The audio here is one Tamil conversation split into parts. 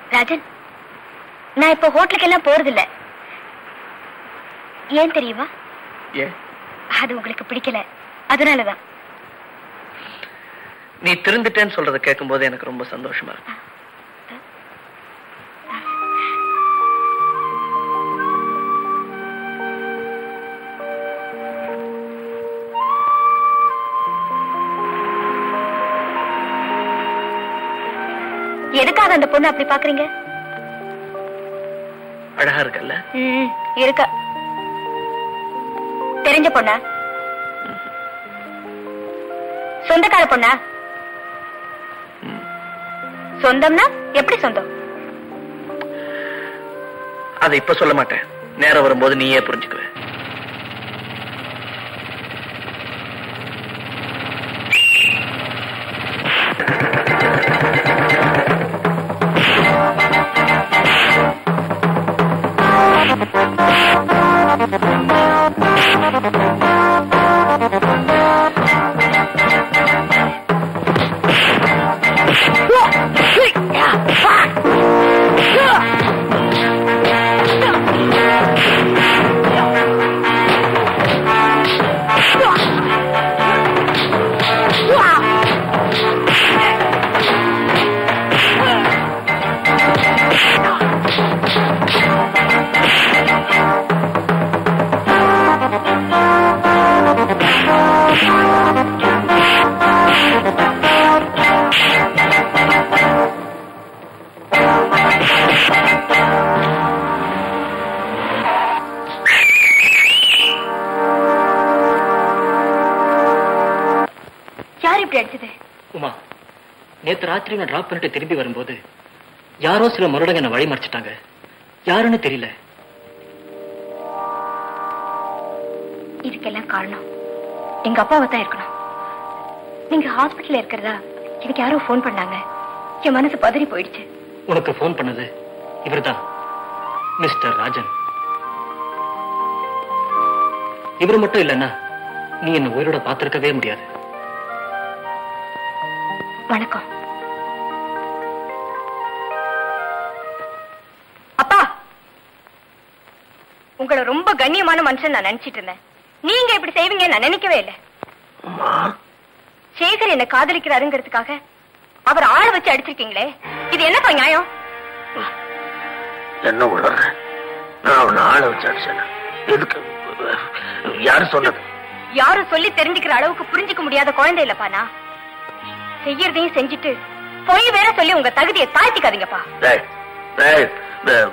ராஜன் நான் இப்ப ஹோட்டலுக்கு எல்லாம் போறது இல்ல ஏன் தெரியுமா ஏன் அது உங்களுக்கு பிடிக்கல அதனாலதான் நீ திருந்துட்டேன்னு சொல்றத கேட்கும்போது எனக்கு ரொம்ப சந்தோஷமா இருக்கு எதுக்காக அந்த பொண்ணு அப்படி பாக்குறீங்க அழகா இருக்கல்ல ம், இருக்க தெரிஞ்ச பொண்ணா சொந்தக்கார பொண்ணா சொந்தம்னா எப்படி சொந்தம் அதை இப்ப சொல்ல மாட்டேன் நேரம் வரும்போது நீயே புரிஞ்சுக்குவ யார் இப்படி அடிச்சது உமா நேத்து ராத்திரி நான் டிராப் பண்ணிட்டு திரும்பி வரும்போது யாரோ சில மருடங்க என்ன வழி மறைச்சிட்டாங்க யாருன்னு தெரியல இதுக்கெல்லாம் காரணம் எங்க அப்பாவை தான் இருக்கணும் நீங்க ஹாஸ்பிட்டல்ல இருக்கிறதா எனக்கு யாரோ ஃபோன் பண்ணாங்க என் மனசு பதறி போயிடுச்சு உனக்கு ஃபோன் பண்ணது இவர்தான் மிஸ்டர் ராஜன் இவர் மட்டும் இல்லைன்னா நீ என்ன உயிரோட பார்த்திருக்கவே முடியாது வணக்கம் அப்பா உங்களை ரொம்ப கண்ணியமான மனுஷன் நான் நினைச்சிட்டு இருந்தேன் நீங்க இப்படி செய்வீங்க நான் நினைக்கவே இல்லை சேகர் என்ன காதலிக்கிறாருங்கிறதுக்காக அவர் ஆள வச்சு அடிச்சிருக்கீங்களே இது என்னப்பா நியாயம் என்ன உளற நான் அவனை ஆள வச்சு அடிச்சேன் எதுக்கு யாரு சொன்னது யாரும் சொல்லி தெரிஞ்சுக்கிற அளவுக்கு புரிஞ்சுக்க முடியாத குழந்தை இல்லப்பா நான் செய்யறதையும் செஞ்சுட்டு பொய் வேற சொல்லி உங்க தகுதியை தாழ்த்திக்காதீங்கப்பா டேய், டேய், டேய்.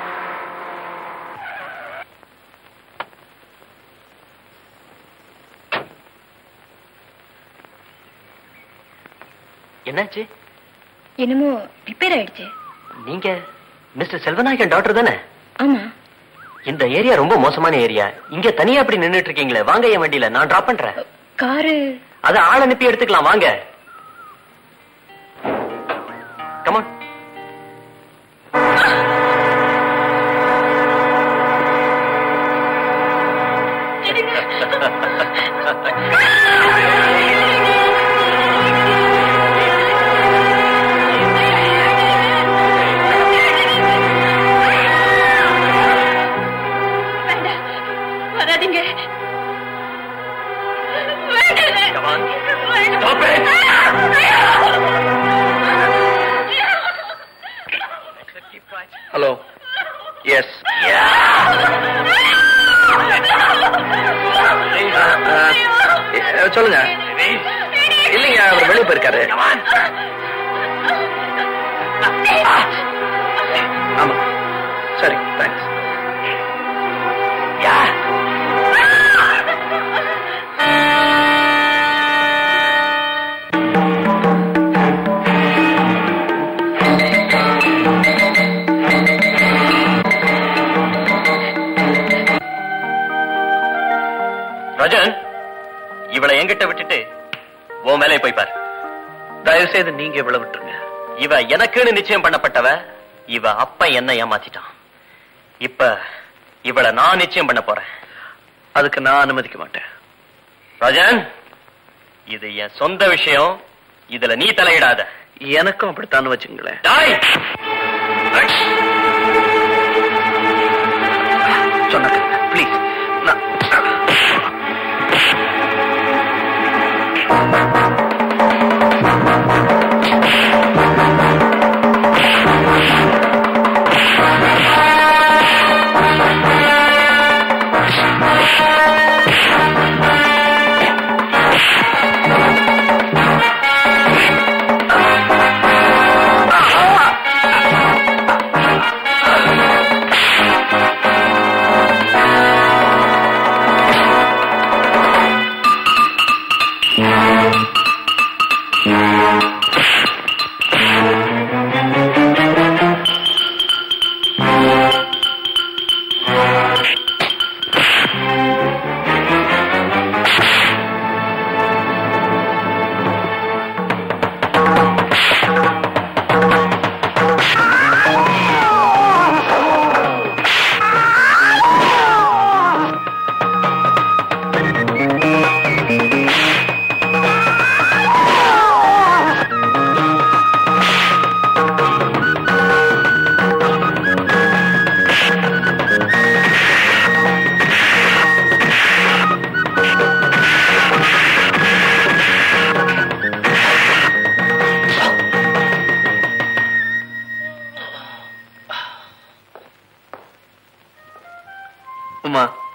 என்னாச்சு என்னமோ ரிப்பேர் ஆயிடுச்சு நீங்க மிஸ்டர் செல்வநாயகன் டாக்டர் தானே ஆமா இந்த ஏரியா ரொம்ப மோசமான ஏரியா இங்க தனியா அப்படி நின்னுட்டு இருக்கீங்களே வாங்க என் வண்டியில நான் டிராப் பண்றேன் காரு அத ஆள் அனுப்பி எடுத்துக்கலாம் வாங்க கமான் வராதீங்க ஹலோ எஸ் சொல்லுங்க இல்லைங்க அவர் வெளியே போயிருக்காரு ஆமா சரி தேங்க்ஸ் ரஜன் இவளை என்கிட்ட விட்டுட்டு உன் மேலே போய் பாரு தயவு செய்து நீங்க இவ்வளவு விட்டுருங்க இவ எனக்குன்னு நிச்சயம் பண்ணப்பட்டவ இவ அப்ப என்ன ஏமாத்திட்டான் இப்ப இவளை நான் நிச்சயம் பண்ண போறேன் அதுக்கு நான் அனுமதிக்க மாட்டேன் ரஜன் இது என் சொந்த விஷயம் இதுல நீ தலையிடாத எனக்கும் அப்படித்தான் வச்சுங்களேன் டாய் சொன்ன ப்ளீஸ் உமா